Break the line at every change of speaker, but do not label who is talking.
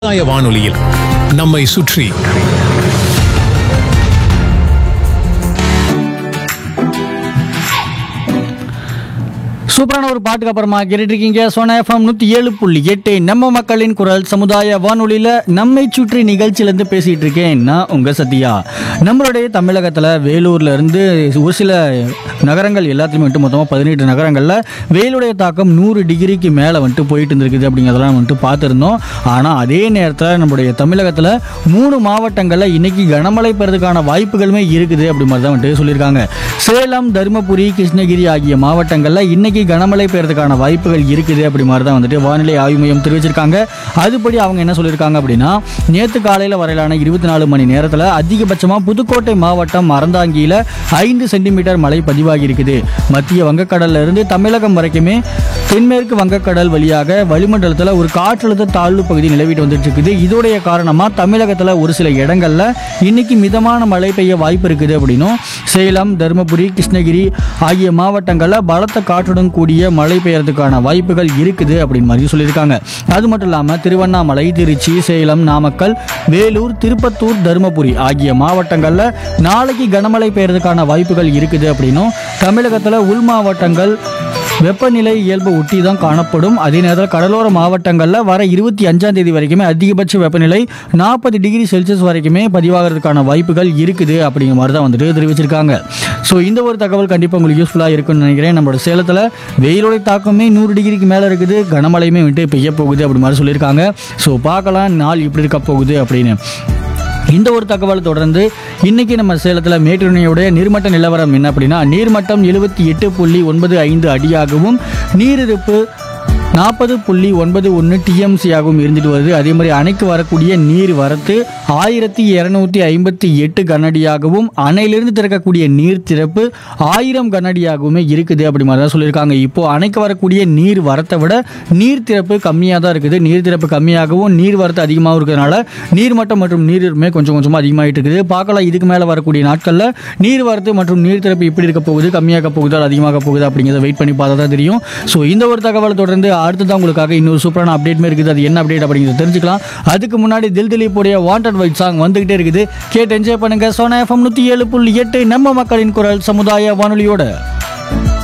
சமுதாய வானொலியில் நம்மை சுற்றி
சூப்பரான ஒரு பாட்டுக்கு அப்புறமா கேட்டுட்டு இருக்கீங்க சோனா எஃப்எம் நூற்றி ஏழு புள்ளி எட்டு நம்ம மக்களின் குரல் சமுதாய வானொலியில் நம்மை சுற்றி நிகழ்ச்சியிலேருந்து பேசிகிட்டு இருக்கேன் நான் உங்கள் சத்யா நம்மளுடைய தமிழகத்தில் வேலூர்ல இருந்து ஒரு சில நகரங்கள் எல்லாத்துலேயுமே வந்துட்டு மொத்தமாக பதினெட்டு நகரங்களில் வெயிலுடைய தாக்கம் நூறு டிகிரிக்கு மேலே வந்துட்டு போயிட்டு இருந்திருக்குது அப்படிங்கிறதெல்லாம் வந்துட்டு பார்த்துருந்தோம் ஆனால் அதே நேரத்தில் நம்முடைய தமிழகத்தில் மூணு மாவட்டங்களில் இன்னைக்கு கனமழை பெறதுக்கான வாய்ப்புகளுமே இருக்குது அப்படி மாதிரி தான் வந்துட்டு சொல்லியிருக்காங்க சேலம் தருமபுரி கிருஷ்ணகிரி ஆகிய மாவட்டங்களில் இன்னைக்கு கனமழை பெய்யறதுக்கான வாய்ப்புகள் இருக்குது அப்படி மாதிரி தான் வந்துட்டு வானிலை ஆய்வு மையம் தெரிவிச்சிருக்காங்க அதுபடி அவங்க என்ன சொல்லியிருக்காங்க அப்படின்னா நேற்று காலையில் வரையிலான இருபத்தி நாலு மணி நேரத்தில் அதிகபட்சமாக புதுக்கோட்டை மாவட்டம் அறந்தாங்கியில் ஐந்து சென்டிமீட்டர் மழை பதிவாகி இருக்குது மத்திய வங்கக்கடல்ல இருந்து தமிழகம் வரைக்குமே தென்மேற்கு வங்கக்கடல் வழியாக வளிமண்டலத்தில் ஒரு காற்றழுத்த தாழ்வு பகுதி நிலவிட்டு வந்துட்டு இருக்குது இதோடைய காரணமாக தமிழகத்தில் ஒரு சில இடங்களில் இன்னைக்கு மிதமான மழை பெய்ய வாய்ப்பு இருக்குது அப்படின்னும் சேலம் தருமபுரி கிருஷ்ணகிரி ஆகிய மாவட்டங்களில் பலத்த காற்றுடன் கூடிய மழை பெய்யறதுக்கான வாய்ப்புகள் இருக்குது அப்படின்னு மாதிரி சொல்லியிருக்காங்க அது மட்டும் இல்லாமல் திருவண்ணாமலை திருச்சி சேலம் நாமக்கல் வேலூர் திருப்பத்தூர் தருமபுரி ஆகிய மாவட்டங்களில் நாளைக்கு கனமழை பெய்யறதுக்கான வாய்ப்புகள் இருக்குது அப்படின்னும் தமிழகத்தில் உள் மாவட்டங்கள் வெப்பநிலை இயல்பு ஒட்டி தான் காணப்படும் அதே நேரத்தில் கடலோர மாவட்டங்களில் வர இருபத்தி அஞ்சாம் தேதி வரைக்குமே அதிகபட்ச வெப்பநிலை நாற்பது டிகிரி செல்சியஸ் வரைக்குமே பதிவாகிறதுக்கான வாய்ப்புகள் இருக்குது அப்படிங்கிற மாதிரி தான் வந்துட்டு தெரிவிச்சிருக்காங்க ஸோ இந்த ஒரு தகவல் கண்டிப்பாக உங்களுக்கு யூஸ்ஃபுல்லாக இருக்கும்னு நினைக்கிறேன் நம்மளோட சேலத்தில் வெயிலுடைய தாக்கமே நூறு டிகிரிக்கு மேலே இருக்குது கனமழையுமே வந்துட்டு பெய்ய போகுது அப்படி மாதிரி சொல்லியிருக்காங்க ஸோ பார்க்கலாம் நாள் இப்படி இருக்க போகுது அப்படின்னு இந்த ஒரு தகவலை தொடர்ந்து இன்னைக்கு நம்ம சேலத்தில் மேட்டூர் நீர்மட்ட நிலவரம் என்ன அப்படின்னா நீர்மட்டம் எழுபத்தி எட்டு புள்ளி ஒன்பது ஐந்து அடியாகவும் நீரிருப்பு நாற்பது புள்ளி ஒன்பது ஒன்று டிஎம்சியாகவும் இருந்துட்டு வருது அதே மாதிரி அணைக்கு வரக்கூடிய நீர் வரத்து ஆயிரத்தி இரநூத்தி ஐம்பத்தி எட்டு கனஅடியாகவும் அணையிலிருந்து திறக்கக்கூடிய நீர் திறப்பு ஆயிரம் கனஅடியாகவுமே இருக்குது அப்படி மாதிரி தான் சொல்லியிருக்காங்க இப்போ அணைக்கு வரக்கூடிய நீர் வரத்தை விட நீர் திறப்பு கம்மியாக தான் இருக்குது நீர் திறப்பு கம்மியாகவும் நீர் வரத்து அதிகமாகவும் இருக்கிறதுனால நீர்மட்டம் மற்றும் நீரிருமே கொஞ்சம் கொஞ்சமாக அதிகமாகிட்டு இருக்குது பார்க்கலாம் இதுக்கு மேலே வரக்கூடிய நாட்களில் நீர் வரத்து மற்றும் நீர் திறப்பு எப்படி இருக்க போகுது கம்மியாக போகுது அல்லது அதிகமாக போகுது அப்படிங்கிறத வெயிட் பண்ணி பார்த்தா தான் தெரியும் ஸோ இந்த ஒரு தகவலை தொடர்ந்து அடுத்ததான் உங்களுக்காக இன்னொரு சூப்பரான அப்டேட்மே இருக்குது அது என்ன அப்டேட் அப்படிங்கிறத தெரிஞ்சுக்கலாம் அதுக்கு முன்னாடி தில் திலீப்புடைய வாண்டட் வைட் சாங் வந்துகிட்டே இருக்குது கேட்டு என்ஜாய் பண்ணுங்க சோனா எஃப்எம் நூற்றி ஏழு புள்ளி எட்டு நம்ம மக்களின் குரல் சமுதாய வானொலியோட